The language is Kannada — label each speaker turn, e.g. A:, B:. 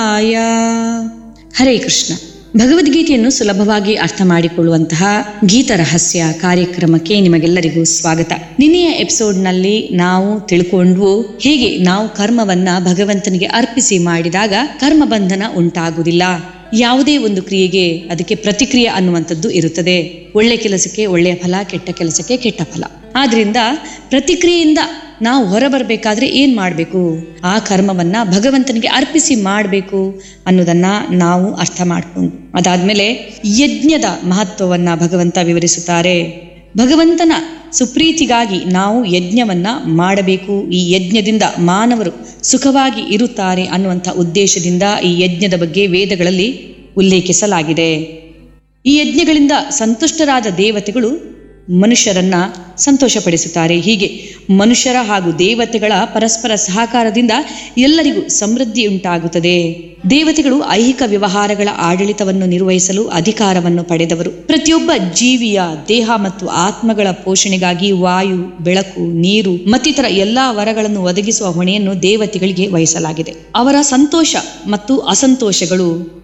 A: ಆಯ ಹರೇ ಕೃಷ್ಣ ಭಗವದ್ಗೀತೆಯನ್ನು ಸುಲಭವಾಗಿ ಅರ್ಥ ಮಾಡಿಕೊಳ್ಳುವಂತಹ ಗೀತ ರಹಸ್ಯ ಕಾರ್ಯಕ್ರಮಕ್ಕೆ ನಿಮಗೆಲ್ಲರಿಗೂ ಸ್ವಾಗತ ನಿನ್ನೆಯ ಎಪಿಸೋಡ್ನಲ್ಲಿ ನಾವು ತಿಳ್ಕೊಂಡ್ವು ಹೇಗೆ ನಾವು ಕರ್ಮವನ್ನ ಭಗವಂತನಿಗೆ ಅರ್ಪಿಸಿ ಮಾಡಿದಾಗ ಕರ್ಮ ಬಂಧನ ಉಂಟಾಗುವುದಿಲ್ಲ ಯಾವುದೇ ಒಂದು ಕ್ರಿಯೆಗೆ ಅದಕ್ಕೆ ಪ್ರತಿಕ್ರಿಯೆ ಅನ್ನುವಂಥದ್ದು ಇರುತ್ತದೆ ಒಳ್ಳೆ ಕೆಲಸಕ್ಕೆ ಒಳ್ಳೆಯ ಫಲ ಕೆಟ್ಟ ಕೆಲಸಕ್ಕೆ ಕೆಟ್ಟ ಫಲ ಆದ್ರಿಂದ ಪ್ರತಿಕ್ರಿಯೆಯಿಂದ ನಾವು ಹೊರಬರಬೇಕಾದ್ರೆ ಏನ್ ಮಾಡಬೇಕು ಆ ಕರ್ಮವನ್ನ ಭಗವಂತನಿಗೆ ಅರ್ಪಿಸಿ ಮಾಡಬೇಕು ಅನ್ನೋದನ್ನ ನಾವು ಅರ್ಥ ಮಾಡ್ಕೊಂಡು ಅದಾದ್ಮೇಲೆ ಯಜ್ಞದ ಮಹತ್ವವನ್ನ ಭಗವಂತ ವಿವರಿಸುತ್ತಾರೆ ಭಗವಂತನ ಸುಪ್ರೀತಿಗಾಗಿ ನಾವು ಯಜ್ಞವನ್ನ ಮಾಡಬೇಕು ಈ ಯಜ್ಞದಿಂದ ಮಾನವರು ಸುಖವಾಗಿ ಇರುತ್ತಾರೆ ಅನ್ನುವಂಥ ಉದ್ದೇಶದಿಂದ ಈ ಯಜ್ಞದ ಬಗ್ಗೆ ವೇದಗಳಲ್ಲಿ ಉಲ್ಲೇಖಿಸಲಾಗಿದೆ ಈ ಯಜ್ಞಗಳಿಂದ ಸಂತುಷ್ಟರಾದ ದೇವತೆಗಳು ಮನುಷ್ಯರನ್ನ ಸಂತೋಷಪಡಿಸುತ್ತಾರೆ ಹೀಗೆ ಮನುಷ್ಯರ ಹಾಗೂ ದೇವತೆಗಳ ಪರಸ್ಪರ ಸಹಕಾರದಿಂದ ಎಲ್ಲರಿಗೂ ಸಮೃದ್ಧಿ ಉಂಟಾಗುತ್ತದೆ ದೇವತೆಗಳು ಐಹಿಕ ವ್ಯವಹಾರಗಳ ಆಡಳಿತವನ್ನು ನಿರ್ವಹಿಸಲು ಅಧಿಕಾರವನ್ನು ಪಡೆದವರು ಪ್ರತಿಯೊಬ್ಬ ಜೀವಿಯ ದೇಹ ಮತ್ತು ಆತ್ಮಗಳ ಪೋಷಣೆಗಾಗಿ ವಾಯು ಬೆಳಕು ನೀರು ಮತ್ತಿತರ ಎಲ್ಲಾ ವರಗಳನ್ನು ಒದಗಿಸುವ ಹೊಣೆಯನ್ನು ದೇವತೆಗಳಿಗೆ ವಹಿಸಲಾಗಿದೆ ಅವರ ಸಂತೋಷ ಮತ್ತು ಅಸಂತೋಷಗಳು